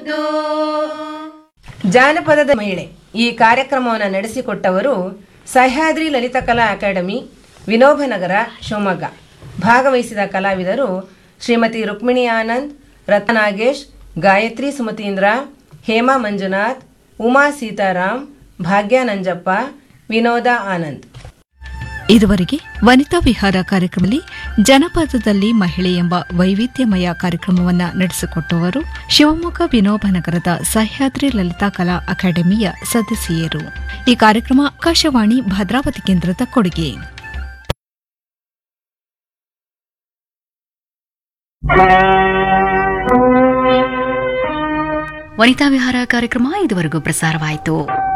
ಮುದ್ದು ಜಾನಪದದ ಮಹಿಳೆ ಈ ಕಾರ್ಯಕ್ರಮವನ್ನು ನಡೆಸಿಕೊಟ್ಟವರು ಸಹ್ಯಾದ್ರಿ ಲಲಿತಕಲಾ ಅಕಾಡೆಮಿ ವಿನೋಬನಗರ ಶಿವಮೊಗ್ಗ ಭಾಗವಹಿಸಿದ ಕಲಾವಿದರು ಶ್ರೀಮತಿ ರುಕ್ಮಿಣಿ ಆನಂದ್ ರತ್ನಾಗೇಶ್ ಗಾಯತ್ರಿ ಸುಮತೀಂದ್ರ ಹೇಮಾ ಮಂಜುನಾಥ್ ಉಮಾ ಸೀತಾರಾಮ್ ಭಾಗ್ಯ ನಂಜಪ್ಪ ವಿನೋದ ಆನಂದ್ ಇದುವರೆಗೆ ವನಿತಾ ವಿಹಾರ ಕಾರ್ಯಕ್ರಮದಲ್ಲಿ ಜನಪದದಲ್ಲಿ ಮಹಿಳೆ ಎಂಬ ವೈವಿಧ್ಯಮಯ ಕಾರ್ಯಕ್ರಮವನ್ನು ನಡೆಸಿಕೊಟ್ಟವರು ಶಿವಮೊಗ್ಗ ವಿನೋಬನಗರದ ಸಹ್ಯಾದ್ರಿ ಲಲಿತಾ ಕಲಾ ಅಕಾಡೆಮಿಯ ಸದಸ್ಯೆಯರು ಈ ಕಾರ್ಯಕ್ರಮ ಆಕಾಶವಾಣಿ ಭದ್ರಾವತಿ ಕೇಂದ್ರದ ಕೊಡುಗೆ ವನಿತಾ ವಿಹಾರ ಕಾರ್ಯಕ್ರಮ ಇದುವರೆಗೂ ಪ್ರಸಾರವಾಯಿತು